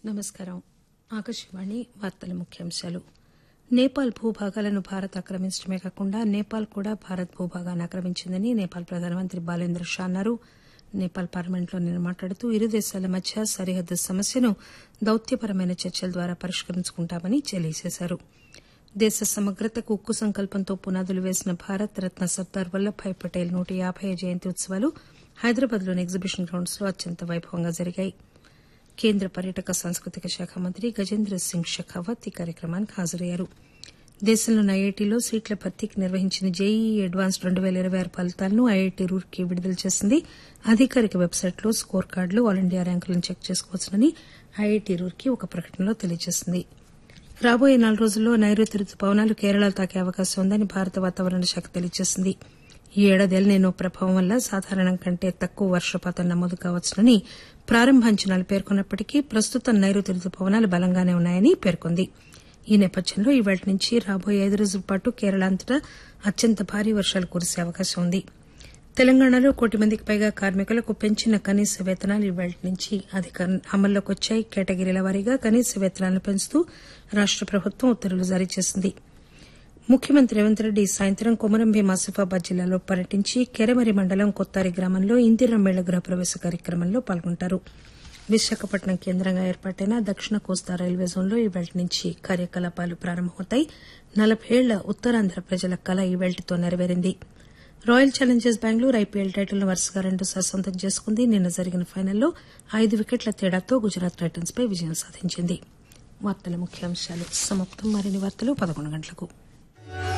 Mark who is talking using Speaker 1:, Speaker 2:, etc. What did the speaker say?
Speaker 1: నమస్కారం ఆకాశవాణి వార్తల ముఖ్యాంశాలు నేపాల్ భూభాగాలను భారత్ ఆక్రమించడమే కాకుండా నేపాల్ కూడా భారత్ భూభాగాన్ని ఆక్రమించిందని నేపాల్ ప్రధానమంత్రి బాలేంద్ర షా అన్నారు నేపాల్ పార్లమెంట్లో నిన్న మాట్లాడుతూ ఇరు దేశాల మధ్య సరిహద్దు సమస్యను దౌత్యపరమైన చర్చల ద్వారా పరిష్కరించుకుంటామని తెలియజేశారు దేశ సమగ్రతకు ఉక్కు సంకల్పంతో పునాదులు వేసిన భారత్ రత్న సర్దార్ వల్లభాయ్ పటేల్ నూట యాబై జయంతి ఉత్సవాలు హైదరాబాద్లోని ఎగ్జిబిషన్ గ్రౌండ్స్ లో అత్యంత వైభవంగా జరిగాయి కేంద్ర పర్యాటక సాంస్కృతిక శాఖ మంత్రి గజేంద్ర సింగ్ షెకావత్ ఈ కార్యక్రమానికి హాజరయ్యారు దేశంలోని ఐఐటీలో సీట్ల భర్తీకి నిర్వహించిన జేఈఈ అడ్వాన్స్డ్ రెండు పేల ఇరవై ఆరు ఫలితాలను ఐఐటీ రూర్కీ విడుదల చేసింది అధికారిక వెబ్సైట్లో స్కోర్ కార్డులు ఆల్ ఇండియా ర్యాంకులను చెక్ చేసుకోవచ్చునని ఐఐటీ రూర్కీ ఒక ప్రకటనలో తెలియజేసింది రాబోయే నాలుగు రోజుల్లో నైరుతి రుతుపవనాలు కేరళ తాకే అవకాశం ఉందని భారత వాతావరణ శాఖ తెలియజేసింది ఈ ఏడాది ఎల్నినో ప్రభావం వల్ల సాధారణం కంటే తక్కువ వర్షపాతం నమోదు కావచ్చునని ప్రారంభ అంచనాలు పేర్కొన్నప్పటికీ ప్రస్తుతం నైరుతి రుతుపవనాలు బలంగానే ఉన్నాయని పేర్కొంది ఈ నేపథ్యంలో ఇవాళ నుంచి రాబోయే ఐదు రోజుల పాటు కేరళ అంతటా అత్యంత భారీ వర్షాలు కురిసే అవకాశం ఉంది తెలంగాణలో కోటి మందికి పైగా కార్మికులకు పెంచిన కనీస వేతనాలు ఇవాళ నుంచి అధిక అమల్లోకి వచ్చాయి కేటగిరీల వారీగా కనీస వేతనాలను పెంచుతూ రాష్ట ప్రభుత్వం ఉత్తర్వులు జారీ చేసింది ముఖ్యమంత్రి రేవంత్ రెడ్డి ఈ సాయంత్రం కొమరం భీం ఆసిఫాబాద్ జిల్లాలో పర్యటించి కెరమరి మండలం కొత్తారి గ్రామంలో ఇందిరా మేళ్ల గృహప్రవేశ కార్యక్రమంలో పాల్గొంటారు విశాఖపట్నం కేంద్రంగా ఏర్పాటైన దక్షిణ కోస్తా రైల్వే జోన్లో ఈవేళ నుంచి కార్యకలాపాలు ప్రారంభమవుతాయి నలబైళ్ల ఉత్తరాంధ్ర ప్రజల కల ఈవేళతో నెరవేరింది రాయల్ ఛాలెంజర్స్ బెంగళూరు ఐపీఎల్ టైటిల్ను వరుసగా రెండుసార్లు సొంతం చేసుకుంది నిన్న జరిగిన ఫైనల్లో ఐదు వికెట్ల తేడాతో గుజరాత్ టైటన్స్ పై విజయం సాధించింది వార్తల ముఖ్యాంశాలు సమాప్తం మరిన్ని వార్తలు పదకొండు గంటలకు